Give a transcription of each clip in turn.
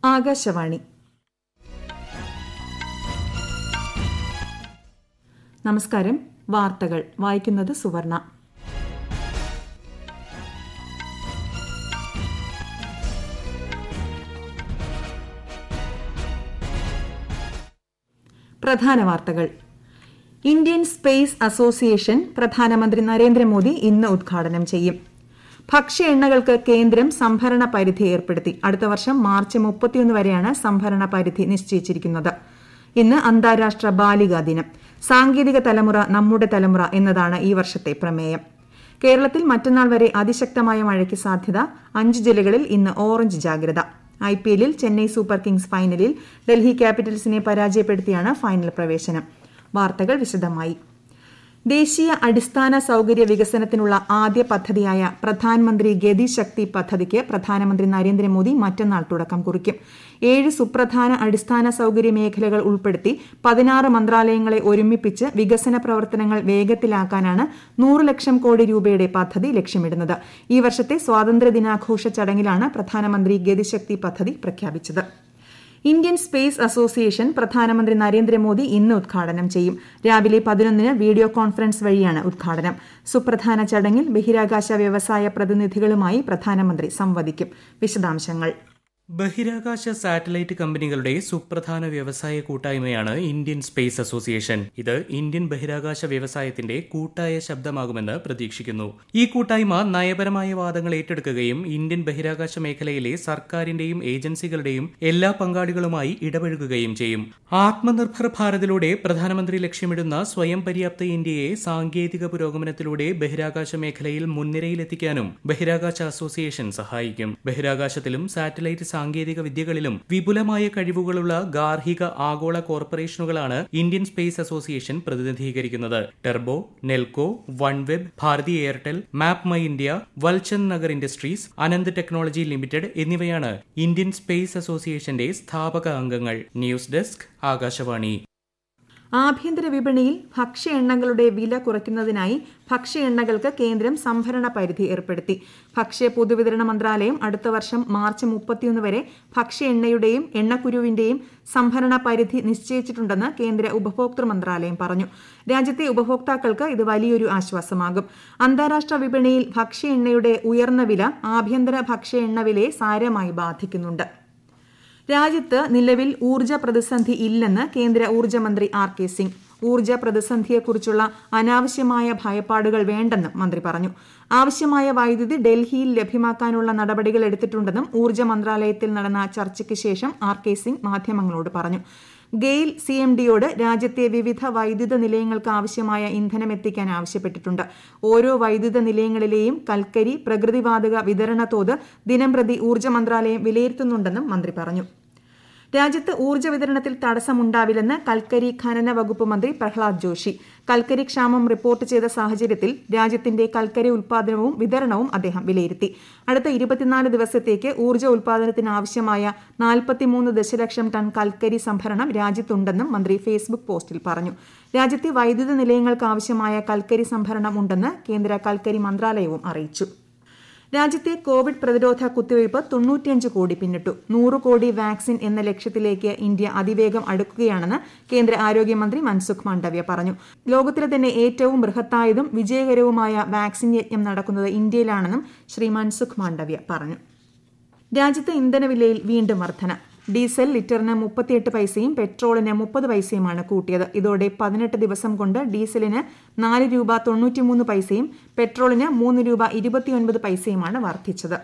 ആകാശവാണി നമസ്കാരം വാർത്തകൾ വായിക്കുന്നത് സുവർണ പ്രധാന വാർത്തകൾ ഇന്ത്യൻ സ്പേസ് അസോസിയേഷൻ പ്രധാനമന്ത്രി നരേന്ദ്രമോദി ഇന്ന് ഉദ്ഘാടനം ചെയ്യും ഭക്ഷ്യ എണ്ണകൾക്ക് കേന്ദ്രം സംഭരണ പരിധി ഏർപ്പെടുത്തി അടുത്ത വർഷം മാർച്ച് മുപ്പത്തിയൊന്ന് വരെയാണ് സംഭരണ പരിധി നിശ്ചയിച്ചിരിക്കുന്നത് ഇന്ന് അന്താരാഷ്ട്ര ബാലികാ ദിനം സാങ്കേതിക തലമുറ നമ്മുടെ തലമുറ എന്നതാണ് ഈ വർഷത്തെ പ്രമേയം കേരളത്തിൽ മറ്റന്നാൾ വരെ അതിശക്തമായ മഴയ്ക്ക് സാധ്യത അഞ്ച് ജില്ലകളിൽ ഇന്ന് ഓറഞ്ച് ജാഗ്രത ഐ പി എല്ലിൽ ചെന്നൈ സൂപ്പർ കിങ്സ് ഫൈനലിൽ ഡൽഹി ക്യാപിറ്റൽസിനെ പരാജയപ്പെടുത്തിയാണ് ഫൈനൽ പ്രവേശനം വാർത്തകൾ വിശദമായി ദേശീയ അടിസ്ഥാന സൌകര്യ വികസനത്തിനുള്ള ആദ്യ പദ്ധതിയായ പ്രധാൻമന്ത്രി ഗതി ശക്തി പദ്ധതിക്ക് പ്രധാനമന്ത്രി നരേന്ദ്രമോദി മറ്റന്നാൾ തുടക്കം കുറിക്കും ഏഴ് സുപ്രധാന അടിസ്ഥാന സൌകര്യ മേഖലകൾ ഉൾപ്പെടുത്തി പതിനാറ് മന്ത്രാലയങ്ങളെ ഒരുമിപ്പിച്ച് വികസന പ്രവർത്തനങ്ങൾ വേഗത്തിലാക്കാനാണ് നൂറ് ലക്ഷം കോടി രൂപയുടെ പദ്ധതി ലക്ഷ്യമിടുന്നത് ഈ വർഷത്തെ സ്വാതന്ത്ര്യദിനാഘോഷ ചടങ്ങിലാണ് പ്രധാനമന്ത്രി ഗതിശക്തി പദ്ധതി പ്രഖ്യാപിച്ചത് ഇന്ത്യൻ സ്പേസ് അസോസിയേഷൻ പ്രധാനമന്ത്രി നരേന്ദ്രമോദി ഇന്ന് ഉദ്ഘാടനം ചെയ്യും രാവിലെ പതിനൊന്നിന് വീഡിയോ കോൺഫറൻസ് വഴിയാണ് ഉദ്ഘാടനം സുപ്രധാന ചടങ്ങിൽ ബഹിരാകാശ വ്യവസായ പ്രതിനിധികളുമായി പ്രധാനമന്ത്രി സംവദിക്കും വിശദാംശങ്ങൾ ബഹിരാകാശ സാറ്റലൈറ്റ് കമ്പനികളുടെ സുപ്രധാന വ്യവസായ കൂട്ടായ്മയാണ് ഇന്ത്യൻ സ്പേസ് അസോസിയേഷൻ ഇത് ഇന്ത്യൻ ബഹിരാകാശ വ്യവസായത്തിന്റെ കൂട്ടായ ശബ്ദമാകുമെന്ന് പ്രതീക്ഷിക്കുന്നു ഈ കൂട്ടായ്മ നയപരമായ വാദങ്ങൾ ഏറ്റെടുക്കുകയും ഇന്ത്യൻ ബഹിരാകാശ മേഖലയിലെ സർക്കാരിന്റെയും ഏജൻസികളുടെയും എല്ലാ പങ്കാളികളുമായി ഇടപഴകുകയും ചെയ്യും ആത്മനിർഭർ ഭാരതിലൂടെ പ്രധാനമന്ത്രി ലക്ഷ്യമിടുന്ന സ്വയം പര്യാപ്ത ഇന്ത്യയെ സാങ്കേതിക പുരോഗമനത്തിലൂടെ ബഹിരാകാശ മേഖലയിൽ മുൻനിരയിലെത്തിക്കാനും ബഹിരാകാശ അസോസിയേഷൻ സഹായിക്കും ബഹിരാകാശത്തിലും സാറ്റലൈറ്റ് സാങ്കേതിക വിദ്യകളിലും വിപുലമായ കഴിവുകളുള്ള ഗാർഹിക ആഗോള കോർപ്പറേഷനുകളാണ് ഇന്ത്യൻ സ്പേസ് അസോസിയേഷൻ പ്രതിനിധീകരിക്കുന്നത് ടെർബോ Nelco OneWeb Bharti Airtel map my India Walchand Nagar industries Ananth technology limited എന്നിവയാണ് ഇന്ത്യൻ സ്പേസ് അസോസിയേഷന്റെ സ്ഥാപക അംഗങ്ങൾ ന്യൂസ് ഡെസ്ക് ആകാശവാണി ആഭ്യന്തര വിപണിയിൽ ഭക്ഷ്യ എണ്ണകളുടെ വില കുറയ്ക്കുന്നതിനായി ഭക്ഷ്യ എണ്ണകൾക്ക് കേന്ദ്രം സംഭരണ പരിധി ഏർപ്പെടുത്തി ഭക്ഷ്യ പൊതുവിതരണ മന്ത്രാലയം അടുത്ത വർഷം മാർച്ച് മുപ്പത്തിയൊന്ന് വരെ ഭക്ഷ്യ എണ്ണയുടെയും എണ്ണക്കുരുവിന്റെയും സംഭരണ പരിധി നിശ്ചയിച്ചിട്ടുണ്ടെന്ന് കേന്ദ്ര ഉപഭോക്തൃ മന്ത്രാലയം പറഞ്ഞു രാജ്യത്തെ ഉപഭോക്താക്കൾക്ക് ഇത് വലിയൊരു ആശ്വാസമാകും അന്താരാഷ്ട്ര വിപണിയിൽ ഭക്ഷ്യ എണ്ണയുടെ ഉയർന്ന വില ആഭ്യന്തര ഭക്ഷ്യ എണ്ണ വിലയെ സാരമായി ബാധിക്കുന്നുണ്ട് രാജ്യത്ത് നിലവിൽ ഊർജ്ജ പ്രതിസന്ധി ഇല്ലെന്ന് കേന്ദ്ര ഊർജ്ജമന്ത്രി ആർ കെ സിംഗ് ഊർജ്ജ പ്രതിസന്ധിയെക്കുറിച്ചുള്ള അനാവശ്യമായ ഭയപ്പാടുകൾ വേണ്ടെന്നും മന്ത്രി പറഞ്ഞു ആവശ്യമായ വൈദ്യുതി ഡൽഹിയിൽ ലഭ്യമാക്കാനുള്ള നടപടികൾ എടുത്തിട്ടുണ്ടെന്നും ഊർജ്ജ മന്ത്രാലയത്തിൽ നടന്ന ചർച്ചയ്ക്ക് ശേഷം ആർ കെ സിംഗ് മാധ്യമങ്ങളോട് പറഞ്ഞു ഗെയിൽ സി എം ഡിയോട് രാജ്യത്തെ വിവിധ വൈദ്യുത നിലയങ്ങൾക്ക് ആവശ്യമായ ഇന്ധനം എത്തിക്കാൻ ആവശ്യപ്പെട്ടിട്ടുണ്ട് ഓരോ വൈദ്യുത നിലയങ്ങളിലെയും കൽക്കരി പ്രകൃതിവാതക വിതരണ തോത് ദിനംപ്രതി ഊർജ്ജ മന്ത്രാലയം വിലയിരുത്തുന്നുണ്ടെന്നും മന്ത്രി പറഞ്ഞു രാജ്യത്ത് ഊർജ്ജ വിതരണത്തിൽ തടസ്സമുണ്ടാവില്ലെന്ന് കൽക്കരി ഖനന വകുപ്പ് മന്ത്രി പ്രഹ്ലാദ് ജോഷി കൽക്കരി ക്ഷാമം റിപ്പോർട്ട് ചെയ്ത സാഹചര്യത്തിൽ രാജ്യത്തിന്റെ കൽക്കരി ഉൽപാദനവും വിതരണവും അദ്ദേഹം വിലയിരുത്തി അടുത്ത ഇരുപത്തിനാല് ദിവസത്തേക്ക് ഊർജ്ജ ഉൽപാദനത്തിന് ആവശ്യമായ നാൽപ്പത്തിമൂന്ന് ദശലക്ഷം ടൺ കൽക്കരി സംഭരണം രാജ്യത്തുണ്ടെന്നും മന്ത്രി ഫേസ്ബുക്ക് പോസ്റ്റിൽ പറഞ്ഞു രാജ്യത്തെ വൈദ്യുത നിലയങ്ങൾക്ക് ആവശ്യമായ കൽക്കരി സംഭരണം ഉണ്ടെന്ന് കേന്ദ്ര കൽക്കരി മന്ത്രാലയവും അറിയിച്ചു രാജ്യത്തെ കോവിഡ് പ്രതിരോധ കുത്തിവയ്പ് തൊണ്ണൂറ്റിയഞ്ച് കോടി പിന്നിട്ടു നൂറ് കോടി വാക്സിൻ എന്ന ലക്ഷ്യത്തിലേക്ക് ഇന്ത്യ അതിവേഗം അടുക്കുകയാണെന്ന് കേന്ദ്ര ആരോഗ്യമന്ത്രി മൻസുഖ് മാണ്ഡവ്യ പറഞ്ഞു ലോകത്തിലെ തന്നെ ഏറ്റവും ബൃഹത്തായതും വിജയകരവുമായ വാക്സിൻ യജ്ഞം നടക്കുന്നത് ഇന്ത്യയിലാണെന്നും ശ്രീ മൻസുഖ് മാണ്ഡവ്യ പറഞ്ഞു രാജ്യത്തെ ഇന്ധനവിലയിൽ വീണ്ടും വർധന ഡീസൽ ലിറ്ററിന് മുപ്പത്തിയെട്ട് പൈസയും പെട്രോളിന് മുപ്പത് പൈസയുമാണ് കൂട്ടിയത് ഇതോടെ പതിനെട്ട് ദിവസം കൊണ്ട് ഡീസലിന് നാല് രൂപ തൊണ്ണൂറ്റിമൂന്ന് പൈസയും പെട്രോളിന് മൂന്ന് രൂപ ഇരുപത്തിയൊൻപത് പൈസയുമാണ് വർദ്ധിച്ചത്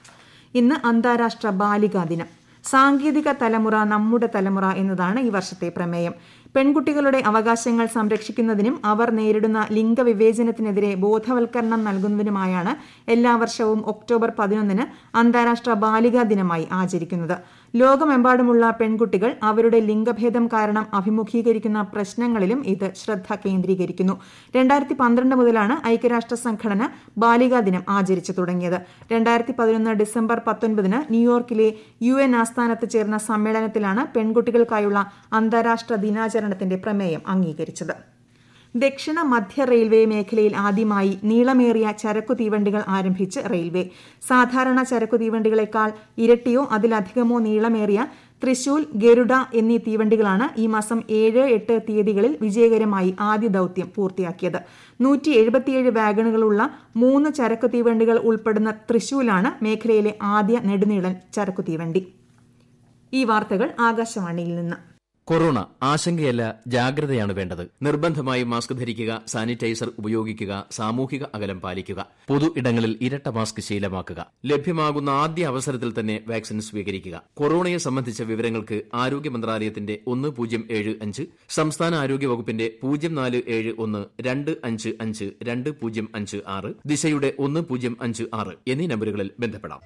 ഇന്ന് അന്താരാഷ്ട്ര ബാലികാ ദിനം സാങ്കേതിക തലമുറ നമ്മുടെ തലമുറ എന്നതാണ് ഈ വർഷത്തെ പ്രമേയം പെൺകുട്ടികളുടെ അവകാശങ്ങൾ സംരക്ഷിക്കുന്നതിനും അവർ നേരിടുന്ന ലിംഗവിവേചനത്തിനെതിരെ ബോധവൽക്കരണം നൽകുന്നതിനുമായാണ് എല്ലാ വർഷവും ഒക്ടോബർ പതിനൊന്നിന് അന്താരാഷ്ട്ര ബാലികാ ദിനമായി ആചരിക്കുന്നത് ലോകമെമ്പാടുമുള്ള പെൺകുട്ടികൾ അവരുടെ ലിംഗഭേദം കാരണം അഭിമുഖീകരിക്കുന്ന പ്രശ്നങ്ങളിലും ഇത് ശ്രദ്ധ കേന്ദ്രീകരിക്കുന്നു രണ്ടായിരത്തി പന്ത്രണ്ട് മുതലാണ് ഐക്യരാഷ്ട്ര സംഘടന ബാലികാ ദിനം ആചരിച്ചു തുടങ്ങിയത് രണ്ടായിരത്തി പതിനൊന്ന് ഡിസംബർ പത്തൊൻപതിന് ന്യൂയോർക്കിലെ യു എൻ ആസ്ഥാനത്ത് ചേർന്ന സമ്മേളനത്തിലാണ് പെൺകുട്ടികൾക്കായുള്ള അന്താരാഷ്ട്ര ദിനാചരണത്തിന്റെ പ്രമേയം അംഗീകരിച്ചത് ദക്ഷിണ മധ്യ റെയിൽവേ മേഖലയിൽ ആദ്യമായി നീളമേറിയ ചരക്കു തീവണ്ടികൾ ആരംഭിച്ച് റെയിൽവേ സാധാരണ ചരക്കു തീവണ്ടികളെക്കാൾ ഇരട്ടിയോ അതിലധികമോ നീളമേറിയ തൃശൂൽ ഗരുഡ എന്നീ തീവണ്ടികളാണ് ഈ മാസം ഏഴ് എട്ട് തീയതികളിൽ വിജയകരമായി ആദ്യ ദൌത്യം പൂർത്തിയാക്കിയത് നൂറ്റി എഴുപത്തിയേഴ് വാഗണുകളുള്ള മൂന്ന് ചരക്കു തീവണ്ടികൾ ഉൾപ്പെടുന്ന തൃശൂലാണ് മേഖലയിലെ ആദ്യ നെടുനീളൻ ചരക്കു തീവണ്ടി ഈ വാർത്തകൾ ആകാശവാണിയിൽ നിന്ന് കൊറോണ ആശങ്കയല്ല ജാഗ്രതയാണ് വേണ്ടത് നിർബന്ധമായും മാസ്ക് ധരിക്കുക സാനിറ്റൈസർ ഉപയോഗിക്കുക സാമൂഹിക അകലം പാലിക്കുക പൊതു ഇടങ്ങളിൽ ഇരട്ട മാസ്ക് ശീലമാക്കുക ലഭ്യമാകുന്ന ആദ്യ അവസരത്തിൽ തന്നെ വാക്സിൻ സ്വീകരിക്കുക കൊറോണയെ സംബന്ധിച്ച വിവരങ്ങൾക്ക് ആരോഗ്യ മന്ത്രാലയത്തിന്റെ ഒന്ന് പൂജ്യം ഏഴ് അഞ്ച് സംസ്ഥാന ആരോഗ്യ വകുപ്പിന്റെ പൂജ്യം നാല് ഏഴ് ഒന്ന് രണ്ട് അഞ്ച് അഞ്ച് രണ്ട് പൂജ്യം അഞ്ച് ആറ് ദിശയുടെ ഒന്ന് പൂജ്യം അഞ്ച് ആറ് എന്നീ നമ്പറുകളിൽ ബന്ധപ്പെടാം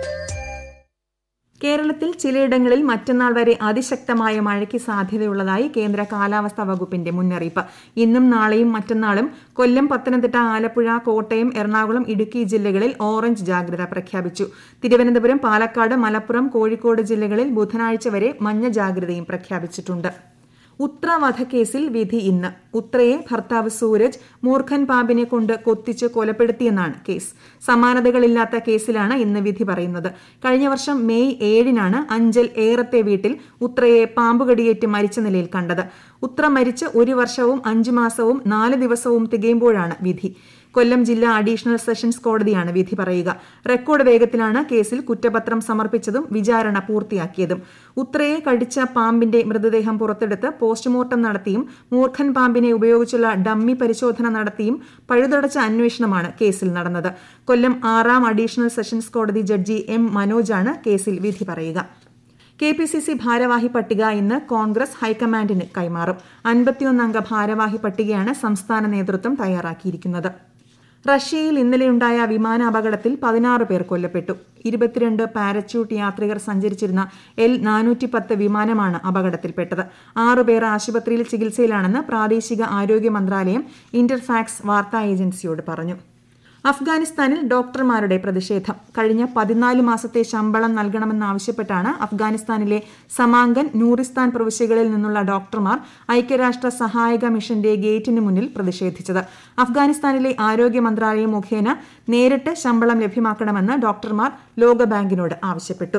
കേരളത്തിൽ ചിലയിടങ്ങളിൽ മറ്റന്നാൾ വരെ അതിശക്തമായ മഴയ്ക്ക് സാധ്യതയുള്ളതായി കേന്ദ്ര കാലാവസ്ഥാ വകുപ്പിന്റെ മുന്നറിയിപ്പ് ഇന്നും നാളെയും മറ്റന്നാളും കൊല്ലം പത്തനംതിട്ട ആലപ്പുഴ കോട്ടയം എറണാകുളം ഇടുക്കി ജില്ലകളിൽ ഓറഞ്ച് ജാഗ്രത പ്രഖ്യാപിച്ചു തിരുവനന്തപുരം പാലക്കാട് മലപ്പുറം കോഴിക്കോട് ജില്ലകളിൽ ബുധനാഴ്ച വരെ മഞ്ഞ ജാഗ്രതയും പ്രഖ്യാപിച്ചിട്ടുണ്ട് ഉത്ര വധക്കേസിൽ വിധി ഇന്ന് ഉത്രയെ ഭർത്താവ് സൂരജ് മൂർഖൻ പാമ്പിനെ കൊണ്ട് കൊത്തിച്ച് കൊലപ്പെടുത്തിയെന്നാണ് കേസ് സമാനതകളില്ലാത്ത കേസിലാണ് ഇന്ന് വിധി പറയുന്നത് കഴിഞ്ഞ വർഷം മെയ് ഏഴിനാണ് അഞ്ചൽ ഏറത്തെ വീട്ടിൽ ഉത്രയെ പാമ്പുകടിയേറ്റ് മരിച്ച നിലയിൽ കണ്ടത് ഉത്ര മരിച്ച് ഒരു വർഷവും അഞ്ചു മാസവും നാല് ദിവസവും തികയുമ്പോഴാണ് വിധി കൊല്ലം ജില്ലാ അഡീഷണൽ സെഷൻസ് കോടതിയാണ് വിധി പറയുക റെക്കോർഡ് വേഗത്തിലാണ് കേസിൽ കുറ്റപത്രം സമർപ്പിച്ചതും വിചാരണ പൂർത്തിയാക്കിയതും ഉത്രയെ കടിച്ച പാമ്പിന്റെ മൃതദേഹം പുറത്തെടുത്ത് പോസ്റ്റ്മോർട്ടം നടത്തിയും മൂർഖൻ പാമ്പിനെ ഉപയോഗിച്ചുള്ള ഡമ്മി പരിശോധന നടത്തിയും പഴുതടച്ച അന്വേഷണമാണ് കേസിൽ നടന്നത് കൊല്ലം ആറാം അഡീഷണൽ സെഷൻസ് കോടതി ജഡ്ജി എം മനോജാണ് കേസിൽ വിധി പറയുക കെ പി സി സി ഭാരവാഹി പട്ടിക ഇന്ന് കോൺഗ്രസ് ഹൈക്കമാൻഡിന് കൈമാറും അൻപത്തിയൊന്നംഗ ഭാരവാഹി പട്ടികയാണ് സംസ്ഥാന നേതൃത്വം തയ്യാറാക്കിയിരിക്കുന്നത് റഷ്യയിൽ ഇന്നലെയുണ്ടായ വിമാനാപകടത്തിൽ പതിനാറ് പേർ കൊല്ലപ്പെട്ടു ഇരുപത്തിരണ്ട് പാരച്യൂട്ട് യാത്രികർ സഞ്ചരിച്ചിരുന്ന എൽ നാനൂറ്റി പത്ത് വിമാനമാണ് അപകടത്തിൽപ്പെട്ടത് ആറുപേർ ആശുപത്രിയിൽ ചികിത്സയിലാണെന്ന് പ്രാദേശിക ആരോഗ്യ മന്ത്രാലയം ഇന്റർഫാക്സ് വാർത്താ ഏജൻസിയോട് പറഞ്ഞു അഫ്ഗാനിസ്ഥാനിൽ ഡോക്ടർമാരുടെ പ്രതിഷേധം കഴിഞ്ഞ പതിനാല് മാസത്തെ ശമ്പളം നൽകണമെന്നാവശ്യപ്പെട്ടാണ് അഫ്ഗാനിസ്ഥാനിലെ സമാങ്കൻ നൂറിസ്ഥാൻ പ്രവിശ്യകളിൽ നിന്നുള്ള ഡോക്ടർമാർ ഐക്യരാഷ്ട്ര സഹായക മിഷന്റെ ഗേറ്റിന് മുന്നിൽ പ്രതിഷേധിച്ചത് അഫ്ഗാനിസ്ഥാനിലെ ആരോഗ്യ മന്ത്രാലയം മുഖേന നേരിട്ട് ശമ്പളം ലഭ്യമാക്കണമെന്ന് ഡോക്ടർമാർ ലോകബാങ്കിനോട് ആവശ്യപ്പെട്ടു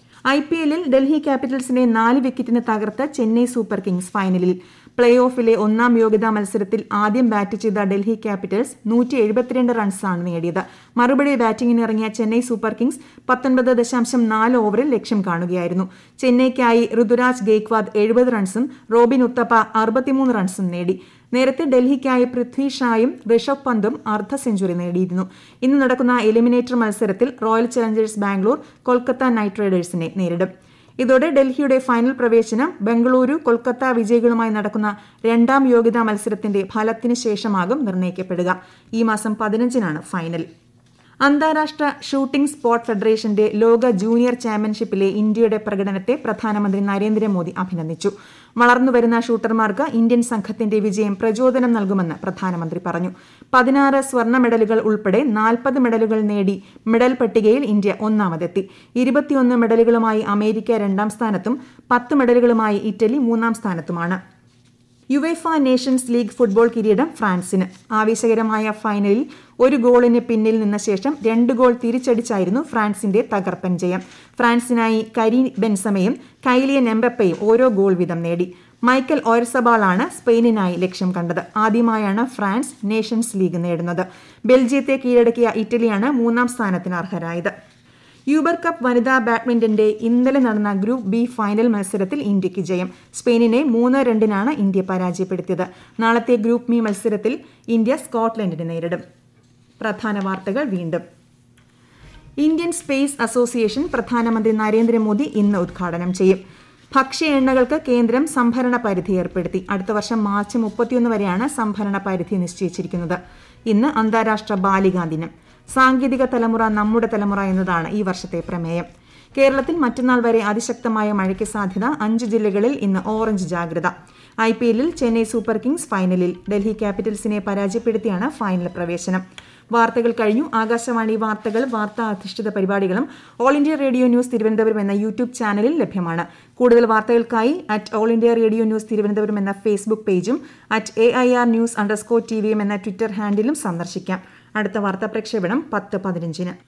ഐ പി എല്ലിൽ ഡൽഹി ക്യാപിറ്റൽസിനെ നാല് വിക്കറ്റിന് തകർത്ത് ചെന്നൈ സൂപ്പർ കിങ്സ് ഫൈനലിൽ പ്ലേ ഓഫിലെ ഒന്നാം യോഗ്യതാ മത്സരത്തിൽ ആദ്യം ബാറ്റ് ചെയ്ത ഡൽഹി ക്യാപിറ്റൽസ് നൂറ്റി എഴുപത്തിരണ്ട് റൺസാണ് നേടിയത് മറുപടി ബാറ്റിംഗിന് ഇറങ്ങിയ ചെന്നൈ സൂപ്പർ കിങ്സ് പത്തൊൻപത് ദശാംശം നാല് ഓവറിൽ ലക്ഷ്യം കാണുകയായിരുന്നു ചെന്നൈയ്ക്കായി ഋതുരാജ് ഗെയ്ക്വാദ് എഴുപത് റൺസും റോബിൻ ഉത്തപ്പ അറുപത്തിമൂന്ന് റൺസും നേടി നേരത്തെ ഡൽഹിക്കായി പൃഥ്വി ഷായും ഋഷഭ് പന്തും അർദ്ധ സെഞ്ചുറി നേടിയിരുന്നു ഇന്ന് നടക്കുന്ന എലിമിനേറ്റർ മത്സരത്തിൽ royal challengers Bangalore Kolkata knight റൈഡേഴ്സിനെ നേരിടും ഇതോടെ ഡൽഹിയുടെ ഫൈനൽ പ്രവേശനം ബംഗളൂരു കൊൽക്കത്ത വിജയികളുമായി നടക്കുന്ന രണ്ടാം യോഗ്യതാ മത്സരത്തിന്റെ ഫലത്തിന് ശേഷമാകും നിർണ്ണയിക്കപ്പെടുക ഈ മാസം പതിനഞ്ചിനാണ് ഫൈനൽ അന്താരാഷ്ട്ര ഷൂട്ടിംഗ് സ്പോർട്ട് ഫെഡറേഷന്റെ ലോക ജൂനിയർ ചാമ്പ്യൻഷിപ്പിലെ ഇന്ത്യയുടെ പ്രകടനത്തെ പ്രധാനമന്ത്രി നരേന്ദ്രമോദി അഭിനന്ദിച്ചു വളർന്നുവരുന്ന ഷൂട്ടർമാർക്ക് ഇന്ത്യൻ സംഘത്തിന്റെ വിജയം പ്രചോദനം നൽകുമെന്ന് പ്രധാനമന്ത്രി പറഞ്ഞു പതിനാറ് സ്വർണ്ണ മെഡലുകൾ ഉൾപ്പെടെ നാൽപ്പത് മെഡലുകൾ നേടി മെഡൽ പട്ടികയിൽ ഇന്ത്യ ഒന്നാമതെത്തി ഇരുപത്തിയൊന്ന് മെഡലുകളുമായി അമേരിക്ക രണ്ടാം സ്ഥാനത്തും പത്ത് മെഡലുകളുമായി ഇറ്റലി മൂന്നാം സ്ഥാനത്തുമാണ് യുവേഫ നേഷൻസ് ലീഗ് ഫുട്ബോൾ കിരീടം ഫ്രാൻസിന് ആവേശകരമായ ഫൈനലിൽ ഒരു ഗോളിന് പിന്നിൽ നിന്ന ശേഷം രണ്ട് ഗോൾ തിരിച്ചടിച്ചായിരുന്നു ഫ്രാൻസിന്റെ തകർപ്പൻ ജയം ഫ്രാൻസിനായി കരീൻ ബെൻസമയും കൈലിയൻ എംബപ്പയും ഓരോ ഗോൾ വീതം നേടി മൈക്കൽ ഓയർസബാളാണ് സ്പെയിനിനായി ലക്ഷ്യം കണ്ടത് ആദ്യമായാണ് ഫ്രാൻസ് നേഷൻസ് ലീഗ് നേടുന്നത് ബെൽജിയത്തെ കീഴടക്കിയ ഇറ്റലിയാണ് മൂന്നാം സ്ഥാനത്തിന് അർഹരായത് യൂബർ കപ്പ് വനിതാ ബാഡ്മിന്റന്റെ ഇന്നലെ നടന്ന ഗ്രൂപ്പ് ബി ഫൈനൽ മത്സരത്തിൽ ഇന്ത്യയ്ക്ക് ജയം സ്പെയിനിനെ മൂന്ന് രണ്ടിനാണ് ഇന്ത്യ പരാജയപ്പെടുത്തിയത് നാളത്തെ ഗ്രൂപ്പ് ബി മത്സരത്തിൽ ഇന്ത്യ സ്കോട്ട്ലൻഡിനെ നേരിടും പ്രധാന വാർത്തകൾ വീണ്ടും ഇന്ത്യൻ സ്പേസ് അസോസിയേഷൻ പ്രധാനമന്ത്രി നരേന്ദ്രമോദി ഇന്ന് ഉദ്ഘാടനം ചെയ്യും ഭക്ഷ്യ എണ്ണകൾക്ക് കേന്ദ്രം സംഭരണ പരിധി ഏർപ്പെടുത്തി അടുത്ത വർഷം മാർച്ച് മുപ്പത്തിയൊന്ന് വരെയാണ് സംഭരണ പരിധി നിശ്ചയിച്ചിരിക്കുന്നത് ഇന്ന് അന്താരാഷ്ട്ര ബാലികാ ദിനം സാങ്കേതിക തലമുറ നമ്മുടെ തലമുറ എന്നതാണ് ഈ വർഷത്തെ പ്രമേയം കേരളത്തിൽ മറ്റന്നാൾ വരെ അതിശക്തമായ മഴയ്ക്ക് സാധ്യത അഞ്ച് ജില്ലകളിൽ ഇന്ന് ഓറഞ്ച് ജാഗ്രത ഐ പി എല്ലിൽ ചെന്നൈ സൂപ്പർ കിങ്സ് ഫൈനലിൽ ഡൽഹി ക്യാപിറ്റൽസിനെ പരാജയപ്പെടുത്തിയാണ് ഫൈനൽ പ്രവേശനം വാർത്തകൾ കഴിഞ്ഞു ആകാശവാണി വാർത്തകൾ വാർത്താ അധിഷ്ഠിത പരിപാടികളും all India radio news Thiruvananthapuram എന്ന യൂട്യൂബ് ചാനലിൽ ലഭ്യമാണ് കൂടുതൽ വാർത്തകൾക്കായി at all India radio news Thiruvananthapuram എന്ന ഫേസ്ബുക്ക് പേജും at A I R news underscore T V M എന്ന ട്വിറ്റർ ഹാൻഡിലും സന്ദർശിക്കാം അടുത്ത വാർത്താ പ്രക്ഷേപണം പത്ത് പതിനഞ്ചിന്